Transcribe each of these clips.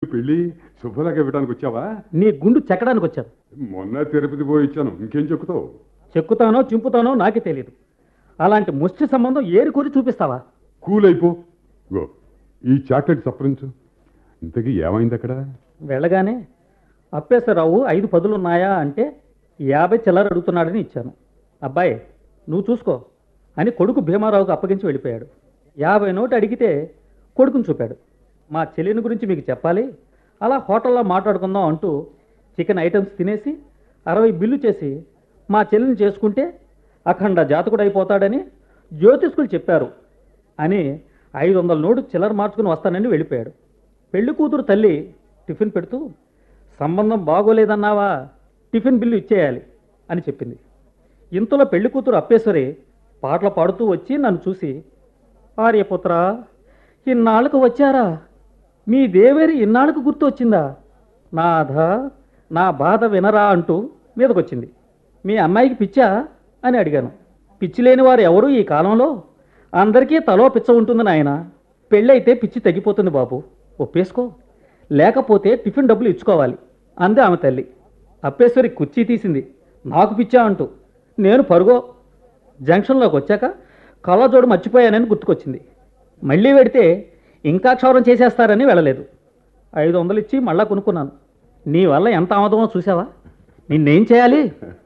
పెళ్ళి శుభలేఖ ఇవ్వడానికి వచ్చావా నీ గుండు చెక్కడానికి వచ్చాను మొన్న తిరుపతి పోయి ఇచ్చాను ఇంకేం చెక్కుతావు చెక్కుతానో చింపుతానో నాకే తెలియదు అలాంటి ముష్టి సంబంధం ఏరి కూరి చూపిస్తావా కూల్ అయిపో గో ఈ చాక్లెట్ సప్పరించు ఇంతకీ ఏమైంది అక్కడ వెళ్ళగానే అప్పేశ్వరరావు ఐదు పదులున్నాయా అంటే యాభై చిల్లర అడుగుతున్నాడని ఇచ్చాను అబ్బాయి నువ్వు చూసుకో అని కొడుకు భీమారావుకు అప్పగించి వెళ్ళిపోయాడు యాభై నోటు అడిగితే కొడుకుని చూపాడు మా చెల్లిని గురించి మీకు చెప్పాలి అలా హోటల్లో మాట్లాడుకుందాం అంటూ చికెన్ ఐటమ్స్ తినేసి అరవై బిల్లు చేసి మా చెల్లిని చేసుకుంటే అఖండ జాతకుడు అయిపోతాడని జ్యోతిష్కులు చెప్పారు అని ఐదు వందల నోటు చిల్లర మార్చుకుని వస్తానని వెళ్ళిపోయాడు పెళ్లి కూతురు తల్లి టిఫిన్ పెడుతూ సంబంధం బాగోలేదన్నావా టిఫిన్ బిల్లు ఇచ్చేయాలి అని చెప్పింది ఇంతలో పెళ్లి కూతురు అప్పేశ్వరి పాటలు పాడుతూ వచ్చి నన్ను చూసి ఆర్యపుత్ర ఇన్నాళ్ళకు వచ్చారా మీ దేవేరి ఇన్నాళ్ళకు గుర్తు వచ్చిందా నాథ నా బాధ వినరా అంటూ మీదకొచ్చింది మీ అమ్మాయికి పిచ్చా అని అడిగాను పిచ్చి లేని వారు ఎవరు ఈ కాలంలో అందరికీ తలో పిచ్చ ఉంటుంది నాయన పెళ్ళైతే పిచ్చి తగ్గిపోతుంది బాబు ఒప్పేసుకో లేకపోతే టిఫిన్ డబ్బులు ఇచ్చుకోవాలి అందే ఆమె తల్లి అప్పేశ్వరి కుర్చీ తీసింది నాకు పిచ్చా అంటూ నేను పరుగో జంక్షన్లోకి వచ్చాక కళ్ళజోడు మర్చిపోయానని గుర్తుకొచ్చింది మళ్ళీ వెడితే ఇంకా క్షౌరం చేసేస్తారని వెళ్ళలేదు ఐదు వందలు ఇచ్చి మళ్ళా కొనుక్కున్నాను నీ వల్ల ఎంత ఆమదమో చూసావా నిన్నేం చేయాలి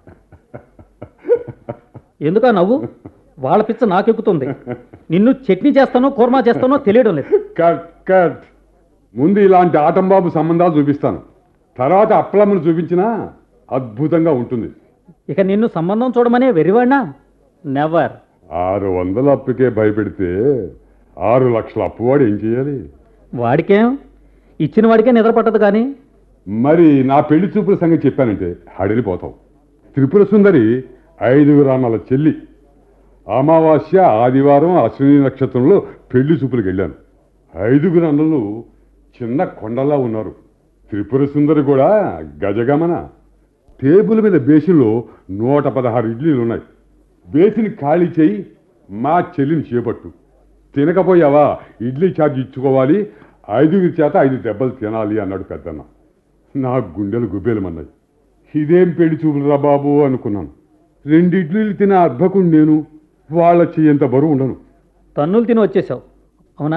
ఎందుకా నవ్వు వాళ్ళ పిచ్చ నాకెక్కుతుంది నిన్ను చట్నీ చేస్తానో కూర్మా చేస్తానో తెలియడం లేదు కట్ కట్ ముందు ఇలాంటి ఆటంబాబు సంబంధాలు చూపిస్తాను తర్వాత అప్పలమ్మను చూపించినా అద్భుతంగా ఉంటుంది ఇక నిన్ను సంబంధం చూడమనే వెరివాడినా నెవర్ ఆరు వందల అప్పుకే భయపెడితే ఆరు లక్షల అప్పువాడు ఏం చేయాలి వాడికేం ఇచ్చిన వాడికే నిద్ర పట్టదు కానీ మరి నా పెళ్లి చూపుల సంగతి చెప్పానంటే హడిలిపోతావు త్రిపుర సుందరి ఐదుగురు అన్నల చెల్లి అమావాస్య ఆదివారం అశ్విని నక్షత్రంలో పెళ్లి చూపులకు వెళ్ళాను ఐదుగురు అన్నలు చిన్న కొండలా ఉన్నారు త్రిపుర సుందరి కూడా గజగమన టేబుల్ మీద బేసిన్లో నూట పదహారు ఇడ్లీలు ఉన్నాయి బేసిన్ ఖాళీ చేయి మా చెల్లిని చేపట్టు తినకపోయావా ఇడ్లీ ఛార్జ్ ఇచ్చుకోవాలి ఐదుగురి చేత ఐదు దెబ్బలు తినాలి అన్నాడు పెద్దన్న నా గుండెలు గుబేలమన్నాయి ఇదేం పెళ్లి చూపులురా బాబు అనుకున్నాను రెండు ఇడ్లీలు తిన అర్భకుడు నేను వాళ్ళ చెయ్యంత బరువు ఉండను తన్నులు తిని వచ్చేసావు అవునా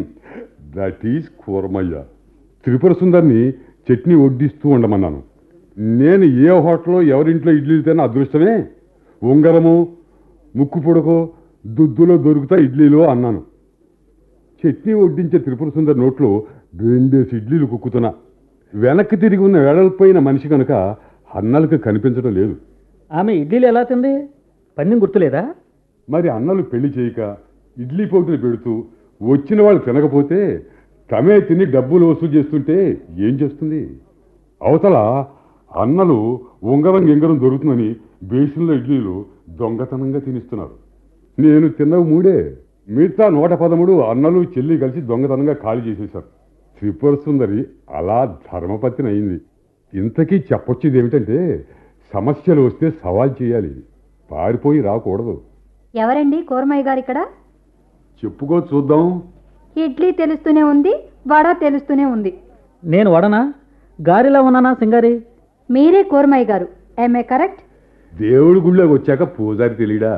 దట్ ఈజ్ కూరమయ్య త్రిపుర సుందర్ని చట్నీ వడ్డిస్తూ ఉండమన్నాను నేను ఏ హోటల్లో ఎవరింట్లో ఇడ్లీలు తిన్నా అదృష్టమే ఉంగరము ముక్కు పొడకో దుద్దులో దొరుకుతా ఇడ్లీలు అన్నాను చట్నీ వడ్డించే త్రిపుర సుందరి నోట్లో రెండేసి ఇడ్లీలు కుక్కుతున్నా వెనక్కి తిరిగి ఉన్న వెడల్పోయిన మనిషి కనుక అన్నలకు కనిపించడం లేదు ఆమె ఇడ్లీలు ఎలా తింది పన్నెం గుర్తులేదా మరి అన్నలు పెళ్లి చేయక ఇడ్లీ పోటీలు పెడుతూ వచ్చిన వాళ్ళు తినకపోతే తమే తిని డబ్బులు వసూలు చేస్తుంటే ఏం చేస్తుంది అవతల అన్నలు ఉంగరం గింగరం దొరుకుతుందని బేసిన్లో ఇడ్లీలు దొంగతనంగా తినిస్తున్నారు నేను తిన్నవి మూడే మిగతా నూట పదమూడు అన్నలు చెల్లి కలిసి దొంగతనంగా ఖాళీ చేసేశారు త్రిపుర సుందరి అలా ధర్మపత్ని అయింది ఇంతకీ చెప్పొచ్చేది ఏమిటంటే సమస్యలు వస్తే సవాల్ చేయాలి పారిపోయి రాకూడదు ఎవరండి కూరమయ్య గారు ఇక్కడ చెప్పుకో చూద్దాం ఇడ్లీ తెలుస్తూనే ఉంది వడ తెలుస్తూనే ఉంది నేను వడనా గారిలా ఉన్నానా సింగారి మీరే కూరమయ్య గారు ఎంఏ కరెక్ట్ దేవుడి గుళ్ళోకి వచ్చాక పూజారి తెలియడా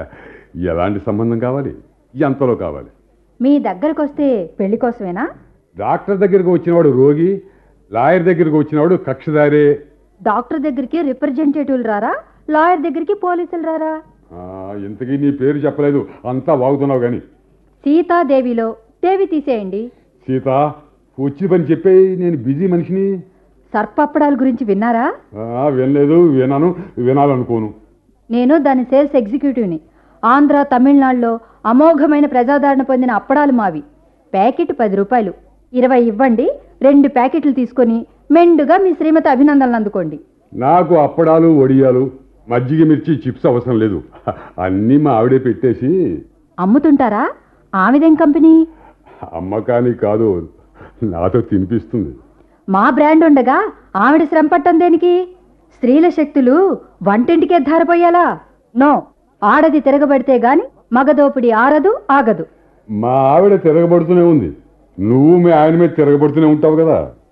ఎలాంటి సంబంధం కావాలి ఎంతలో కావాలి మీ దగ్గరకు వస్తే పెళ్లి కోసమేనా డాక్టర్ దగ్గరికి వచ్చినవాడు రోగి లాయర్ దగ్గరికి వచ్చినవాడు కక్షదారే డాక్టర్ దగ్గరికి రిప్రజెంటేటివ్లు రారా లాయర్ దగ్గరికి పోలీసులు రారా ఆ, ఇంతకీ నీ పేరు చెప్పలేదు అంతా వాగుతున్నావు కానీ సీతాదేవిలో దేవి తీసేయండి సీత వచ్చి పని చెప్పే నేను బిజీ మనిషిని సర్పప్పడాల గురించి విన్నారా ఆ, వినలేదు వినాను వినాలనుకోను నేను దాని సేల్స్ ఎగ్జిక్యూటివ్ని ఆంధ్ర తమిళనాడులో అమోఘమైన ప్రజాదరణ పొందిన అప్పడాలు మావి ప్యాకెట్ పది రూపాయలు ఇరవై ఇవ్వండి రెండు ప్యాకెట్లు తీసుకొని మెండుగా మీ శ్రీమతి అభినందనలు అందుకోండి నాకు అప్పడాలు వడియాలు మజ్జిగ మిర్చి చిప్స్ అవసరం లేదు అన్నీ మా ఆవిడే పెట్టేసి అమ్ముతుంటారా ఆమెదేం కంపెనీ అమ్మకాని కాదు నాతో తినిపిస్తుంది మా బ్రాండ్ ఉండగా ఆవిడ శ్రమ పట్టం దేనికి స్త్రీల శక్తులు వంటింటికే ధారపోయాలా నో ఆడది తిరగబడితే గాని మగదోపిడి ఆరదు ఆగదు మా ఆవిడ తిరగబడుతూనే ఉంది నువ్వు మీ ఆయన మీద తిరగబడుతూనే ఉంటావు కదా